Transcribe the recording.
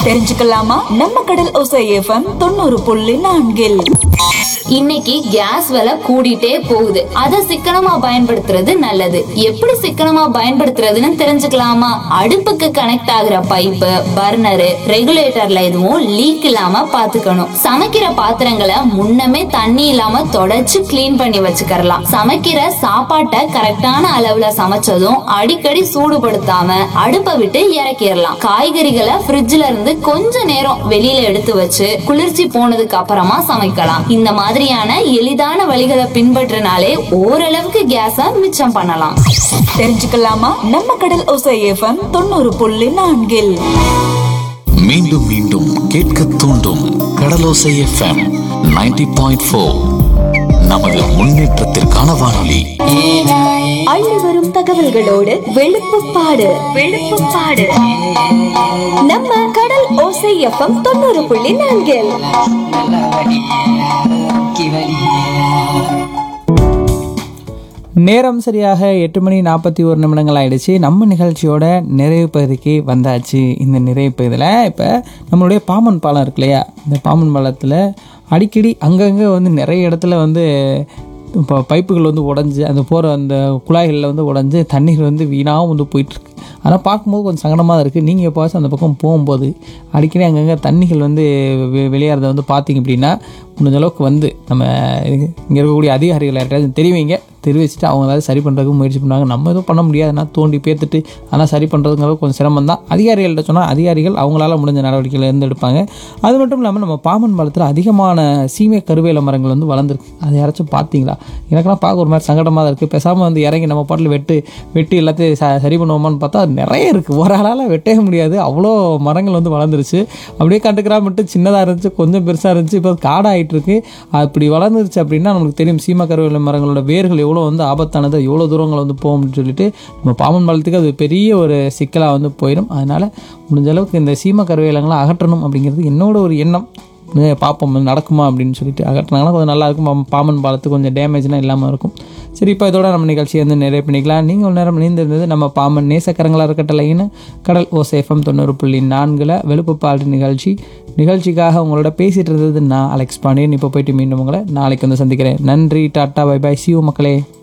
தெரிஞ்சுக்கலாமா நம்ம கடல் ஓசை எஃப்எம் தொண்ணூறு புள்ளி நான்கில் இன்னைக்கு கேஸ் விலை கூடிட்டே போகுது அத சிக்கனமா பயன்படுத்துறது நல்லது எப்படி சிக்கனமா பயன்படுத்துறதுன்னு தெரிஞ்சுக்கலாமா அடுப்புக்கு கனெக்ட் ஆகுற பைப்பு பர்னரு ரெகுலேட்டர்ல எதுவும் லீக் இல்லாம பாத்துக்கணும் சமைக்கிற பாத்திரங்களை முன்னமே தண்ணி இல்லாம தொடச்சு க்ளீன் பண்ணி வச்சுக்கறலாம் சமைக்கிற சாப்பாட்டை கரெக்டான அளவுல சமைச்சதும் அடிக்கடி சூடுபடுத்தாம அடுப்பை விட்டு இறக்கிடலாம் காய்கறிகளை ஃப்ரிட்ஜ்ல இருந்து கொஞ்ச நேரம் வெளியில எடுத்து வச்சு குளிர்ச்சி போனதுக்கு அப்புறமா சமைக்கலாம் இந்த மாதிரியான எளிதான வழிகளை பின்பற்றினாலே ஓரளவுக்கு கேஸ மிச்சம் பண்ணலாம் தெரிஞ்சுக்கலாமா நம்ம கடல் ஓசை எஃப்எம் தொண்ணூறு புள்ளி நான்கில் மீண்டும் மீண்டும் கேட்க தூண்டும் கடலோசை எஃப்எம் 90.4 பாயிண்ட் நமது முன்னேற்றத்திற்கான வானொலி அள்ளி வரும் தகவல்களோடு வெளுப்புப்பாடு வெளுப்புப்பாடு நம்ம கடல் ஓசை எஃப்எம் தொண்ணூறு புள்ளி நான்கில் நேரம் சரியாக எட்டு மணி நாற்பத்தி ஒரு நிமிடங்கள் ஆயிடுச்சு நம்ம நிகழ்ச்சியோட நிறைவு பகுதிக்கு வந்தாச்சு இந்த நிறைவு பகுதியில் இப்போ நம்மளுடைய பாம்பன் பாலம் இருக்கு இல்லையா இந்த பாம்பன் பாலத்தில் அடிக்கடி அங்கங்கே வந்து நிறைய இடத்துல வந்து இப்போ பைப்புகள் வந்து உடஞ்சி அந்த போகிற அந்த குழாய்களில் வந்து உடஞ்சி தண்ணீர் வந்து வீணாகவும் வந்து போயிட்டுருக்கு ஆனால் பார்க்கும்போது கொஞ்சம் சங்கடமாக தான் இருக்குது நீங்கள் எப்போவாச்சும் அந்த பக்கம் போகும்போது அடிக்கடி அங்கங்கே தண்ணிகள் வந்து வெ- வெளியேறத வந்து பார்த்தீங்க அப்படின்னா முடிஞ்ச அளவுக்கு வந்து நம்ம இங்கே இருக்கக்கூடிய அதிகாரிகள் யார்கிட்டயாச்சும் தெரிவிங்க தெரிவிச்சுட்டு அவங்க ஏதாவது சரி பண்ணுறதுக்கு முயற்சி பண்ணுவாங்க நம்ம எதுவும் பண்ண முடியாதுன்னா தோண்டி பேத்துட்டு ஆனால் சரி பண்ணுறதுங்கிறது கொஞ்சம் சிரமம் தான் அதிகாரிகள்ட்ட சொன்னால் அதிகாரிகள் அவங்களால முடிஞ்ச நடவடிக்கைகள் இருந்து எடுப்பாங்க அது மட்டும் இல்லாமல் நம்ம பாம்பன் பாலத்தில் அதிகமான சீமை கருவேல மரங்கள் வந்து வளர்ந்துருக்கு அதை யாராச்சும் பார்த்தீங்களா எனக்கெல்லாம் பார்க்க ஒரு மாதிரி சங்கடமாக தான் இருக்குது பேசாமல் வந்து இறங்கி நம்ம பாட்டில் வெட்டு வெட்டி எல்லாத்தையும் ச சரி பண்ணுவோமான்னு பார்த்தா அது நிறைய இருக்குது ஒரு ஆளால் வெட்டவே முடியாது அவ்வளோ மரங்கள் வந்து வளர்ந்துருச்சு அப்படியே கண்டுக்கிறா மட்டும் சின்னதாக இருந்துச்சு கொஞ்சம் பெருசாக இருந்துச்சு இப்போ காடாயிட்டு இருக்கு அப்படி வளர்ந்துருச்சு அப்படின்னா நமக்கு தெரியும் சீமா கருவேல மரங்களோட வேர்கள் எவ்வளோ வந்து ஆபத்தானது எவ்வளோ தூரங்கள் வந்து போகும் அப்படின்னு சொல்லிட்டு நம்ம பாம்பன் பாலத்துக்கு அது பெரிய ஒரு சிக்கலாக வந்து போயிடும் அதனால் முடிஞ்ச அளவுக்கு இந்த சீம கருவேலங்களை அகற்றணும் அப்படிங்கிறது என்னோட ஒரு எண்ணம் இது பார்ப்போம் இது நடக்குமா அப்படின்னு சொல்லிட்டு அகற்றினாங்கன்னா கொஞ்சம் நல்லா இருக்கும் பாம்பன் பாம்பன் பாலத்துக்கு கொஞ்சம் டேமேஜ்லாம் இல்லாமல் இருக்கும் சரி இப்போ இதோட நம்ம நிகழ்ச்சியை வந்து நிறைவு பண்ணிக்கலாம் நீங்கள் ஒரு நேரம் இணைந்திருந்தது நம்ம பாம்பன் நேசக்கரங்களாக இருக்கட்டலைன்னு கடல் ஓசேஃபம் தொண்ணூறு புள்ளி நான்கில் வெளுப்புப்பாடு நிகழ்ச்சி நிகழ்ச்சிக்காக உங்களோட பேசிகிட்டு இருந்தது நான் அலெக்ஸ் பாண்டியன் இப்போ போயிட்டு மீண்டும் உங்களை நாளைக்கு வந்து சந்திக்கிறேன் நன்றி டாட்டா பை பை சியூ மக்களே